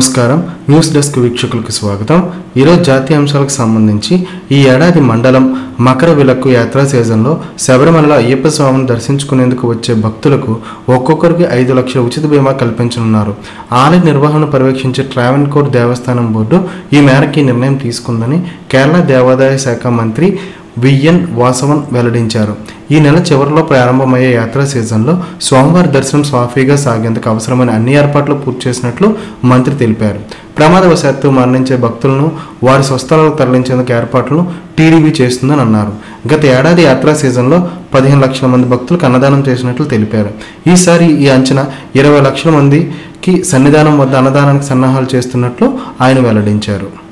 నమస్కారం news desk వీక్షకులకు స్వాగతం ఈరోజు జాతీయ అంశాలకు సంబంధించి ఈ ఏడాది మండలం మకర విలక్కు యాత్రా సీజన్లో శబరిమలలో అయ్యప్ప స్వామిని దర్శించుకునేందుకు వచ్చే భక్తులకు ఒక్కొక్కరికి ఐదు లక్షల ఉచిత బీమా కల్పించనున్నారు ఆలయ నిర్వహణ పర్యవేక్షించే ట్రావెన్కోర్ దేవస్థానం బోర్డు ఈ మేరకు ఈ నిర్ణయం తీసుకుందని కేరళ దేవాదాయ శాఖ మంత్రి విఎన్ వాసవన్ వెల్లడించారు ఈ నెల చివరిలో ప్రారంభమయ్యే యాత్రా సీజన్లో స్వామివారి దర్శనం సాఫీగా సాగేందుకు అవసరమైన అన్ని ఏర్పాట్లు పూర్తి చేసినట్లు మంత్రి తెలిపారు ప్రమాదవశాత్తు మరణించే భక్తులను వారి స్వస్థలాలకు తరలించేందుకు ఏర్పాట్లను టీడీపీ చేస్తుందని అన్నారు గత ఏడాది యాత్రా సీజన్లో పదిహేను లక్షల మంది భక్తులకు అన్నదానం చేసినట్లు తెలిపారు ఈసారి ఈ అంచనా ఇరవై లక్షల మందికి సన్నిధానం వద్ద అన్నదానానికి సన్నాహాలు చేస్తున్నట్లు ఆయన వెల్లడించారు